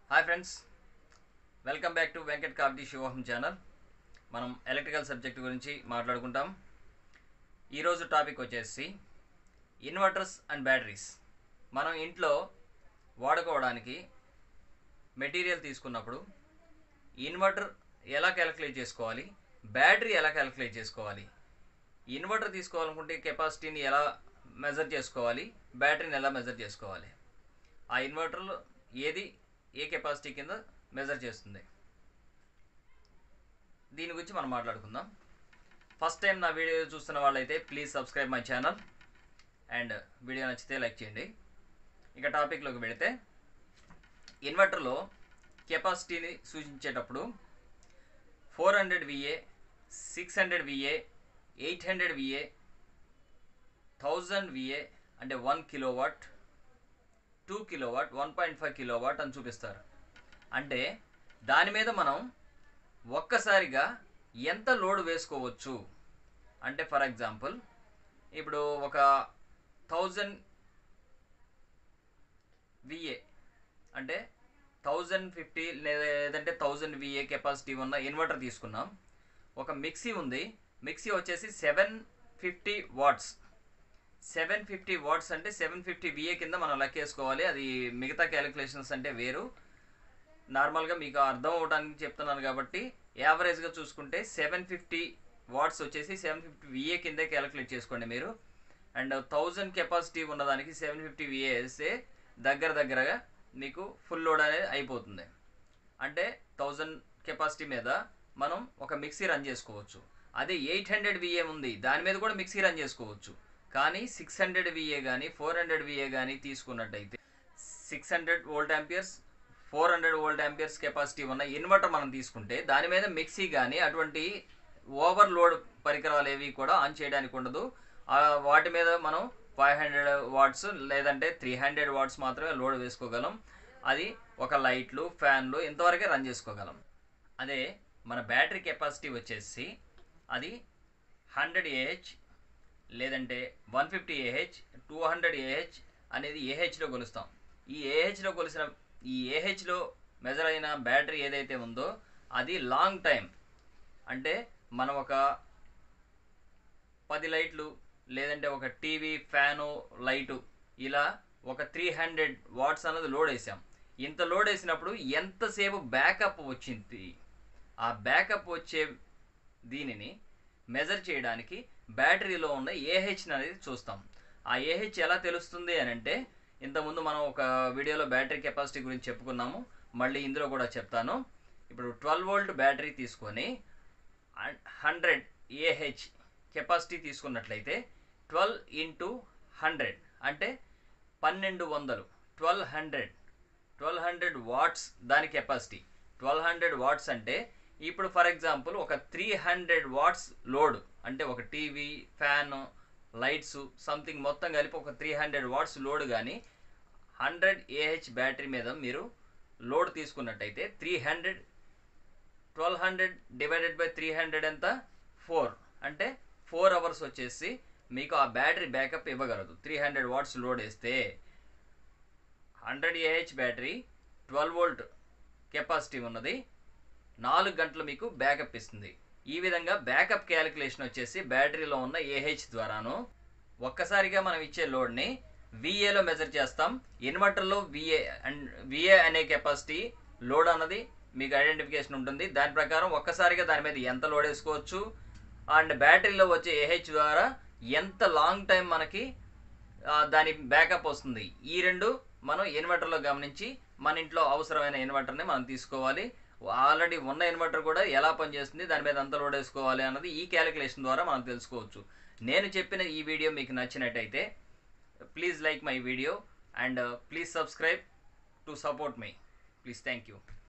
hi friends welcome back to Venkat కాబ్డి Shivoham channel మనం electrical subject గురించి మాట్లాడుకుంటాం ఈరోజు టాపిక్ వచ్చేసి ఇన్వర్టర్స్ అండ్ బ్యాటరీస్ మనం ఇంట్లో వాడుకోవడానికి మెటీరియల్ తీసుకున్నప్పుడు ఇన్వర్టర్ ఎలా క్యాలిక్యులేట్ చేసుకోవాలి బ్యాటరీ ఎలా క్యాలిక్యులేట్ చేసుకోవాలి ఇన్వర్టర్ తీసుకోవాలనుకుంటే కెపాసిటీని ఎలా మెజర్ చేసుకోవాలి బ్యాటరీని ఎలా మెజర్ చేసుకోవాలి ఆ ఇన్వర్టర్లో ఏది ఏ కెపాసిటీ కింద మెజర్ చేస్తుంది దీని గురించి మనం మాట్లాడుకుందాం ఫస్ట్ టైం నా వీడియో చూస్తున్న వాళ్ళైతే please subscribe my channel and video నచ్చితే లైక్ చేయండి ఇక టాపిక్లోకి వెళితే ఇన్వర్టర్లో కెపాసిటీని సూచించేటప్పుడు four hundred VA six hundred VA eight hundred VA thousand VA అంటే one kilowatt two kilowatt one point five kilowatt అని చూపిస్తారు అంటే దాని మీద మనం ఒక్కసారిగా ఎంత లోడ్ వేసుకోవచ్చు అంటే ఫర్ ఎగ్జాంపుల్ ఇప్పుడు ఒక థౌజండ్ విఏ అంటే థౌజండ్ ఫిఫ్టీ లేదంటే థౌజండ్ విఏ కెపాసిటీ ఉన్న ఇన్వర్టర్ తీసుకున్నాం ఒక మిక్సీ ఉంది మిక్సీ వచ్చేసి seven fifty watts seven fifty watts అంటే సెవెన్ ఫిఫ్టీ విఏ కింద మనం లెక్కేసుకోవాలి అది మిగతా క్యాలిక్యులేషన్స్ అంటే వేరు నార్మల్గా మీకు అర్థం అవడానికి చెప్తున్నాను కాబట్టి యావరేజ్గా చూసుకుంటే సెవెన్ ఫిఫ్టీ వాట్స్ వచ్చేసి సెవెన్ ఫిఫ్టీ విఏ కిందే క్యాలిక్యులేట్ చేసుకోండి మీరు అండ్ థౌజండ్ కెపాసిటీ ఉన్నదానికి సెవెన్ ఫిఫ్టీ విఏ వేస్తే దగ్గర దగ్గరగా మీకు ఫుల్ లోడ్ అనేది అయిపోతుంది అంటే థౌజండ్ కెపాసిటీ మీద మనం ఒక మిక్సీ రన్ చేసుకోవచ్చు అదే ఎయిట్ హండ్రెడ్ విఏ ఉంది దాని మీద కూడా మిక్సీ రన్ చేసుకోవచ్చు కానీ సిక్స్ హండ్రెడ్ విఏ కానీ ఫోర్ హండ్రెడ్ విఏ కానీ తీసుకున్నట్టయితే six hundred volt amperes four hundred volt amperes capacity ఉన్న ఇన్వర్టర్ మనం తీసుకుంటే దాని మీద మిక్సీ కానీ అటువంటి ఓవర్ లోడ్ పరికరాలు ఏవి కూడా ఆన్ చేయడానికి ఉండదు ఆ వాటి మీద మనం ఫైవ్ హండ్రెడ్ వాట్స్ లేదంటే త్రీ హండ్రెడ్ వాట్స్ మాత్రమే లోడ్ వేసుకోగలం అది ఒక లైట్లు ఫ్యాన్లు ఇంతవరకే రన్ చేసుకోగలం అదే మన బ్యాటరీ కెపాసిటీ వచ్చేసి అది హండ్రెడ్ ఏహెచ్ లేదంటే one fifty AH two hundred AH అనేది ఏహెచ్లో కొలుస్తాం ఈ ఏహెచ్లో కొలిసిన ఈ ఏహెచ్లో మెజర్ అయిన బ్యాటరీ ఏదైతే ఉందో అది లాంగ్ టైం అంటే మనం ఒక పది లైట్లు లేదంటే ఒక టీవీ ఫ్యాను లైటు ఇలా ఒక త్రీ హండ్రెడ్ వాట్స్ అన్నది లోడ్ వేసాం ఇంత లోడ్ వేసినప్పుడు ఎంతసేపు బ్యాకప్ వచ్చింది ఆ బ్యాకప్ వచ్చే దీనిని మెజర్ చేయడానికి బ్యాటరీలో ఉన్న ఏహెచ్ అనేది చూస్తాం ఆ ఏహెచ్ ఎలా తెలుస్తుంది అని అంటే ఇంతకుముందు మనం ఒక వీడియోలో బ్యాటరీ కెపాసిటీ గురించి చెప్పుకున్నాము మళ్ళీ ఇందులో కూడా చెప్తాను ఇప్పుడు ట్వెల్వ్ వోల్ట్ బ్యాటరీ తీసుకొని హండ్రెడ్ ఏహెచ్ కెపాసిటీ తీసుకున్నట్లయితే ట్వెల్వ్ ఇంటూ హండ్రెడ్ అంటే పన్నెండు వందలు twelve hundred twelve hundred watts దాని కెపాసిటీ ట్వెల్వ్ హండ్రెడ్ వాట్స్ అంటే ఇప్పుడు ఫర్ ఎగ్జాంపుల్ ఒక త్రీ హండ్రెడ్ వాట్స్ లోడ్ అంటే ఒక టీవీ ఫ్యాన్ లైట్స్ సంథింగ్ మొత్తం కలిపి ఒక త్రీ హండ్రెడ్ వాట్స్ లోడ్ కానీ హండ్రెడ్ ఏహెచ్ బ్యాటరీ మీద మీరు లోడ్ తీసుకున్నట్టయితే three hundred twelve hundred divided by three hundred ఎంత ఫోర్ అంటే ఫోర్ అవర్స్ వచ్చేసి మీకు ఆ బ్యాటరీ బ్యాకప్ ఇవ్వగలదు త్రీ హండ్రెడ్ వాట్స్ లోడ్ వేస్తే hundred AH battery twelve volt capacity ఉన్నది నాలుగు గంటలు మీకు బ్యాకప్ ఇస్తుంది ఈ విధంగా బ్యాకప్ క్యాలిక్యులేషన్ వచ్చేసి బ్యాటరీలో ఉన్న ఏహెచ్ ద్వారాను ఒక్కసారిగా మనం ఇచ్చే లోడ్ని విఏలో మెజర్ చేస్తాం ఇన్వర్టర్లో విఏ అండ్ విఏ అనే కెపాసిటీ లోడ్ అన్నది మీకు ఐడెంటిఫికేషన్ ఉంటుంది దాని ప్రకారం ఒక్కసారిగా దాని మీద ఎంత లోడ్ వేసుకోవచ్చు అండ్ బ్యాటరీలో వచ్చే ఏహెచ్ ద్వారా ఎంత లాంగ్ టైం మనకి దాని బ్యాకప్ వస్తుంది ఈ రెండు మనం ఇన్వర్టర్లో గమనించి మన ఇంట్లో అవసరమైన ఇన్వర్టర్ని మనం తీసుకోవాలి ఆల్రెడీ ఉన్న ఇన్వర్టర్ కూడా ఎలా పనిచేస్తుంది దాని మీద ఎంత లోడ్ వేసుకోవాలి అన్నది ఈ క్యాలిక్యులేషన్ ద్వారా మనం తెలుసుకోవచ్చు నేను చెప్పిన ఈ వీడియో మీకు నచ్చినట్టయితే please like my video and please subscribe to support మీ ప్లీజ్ థ్యాంక్ యూ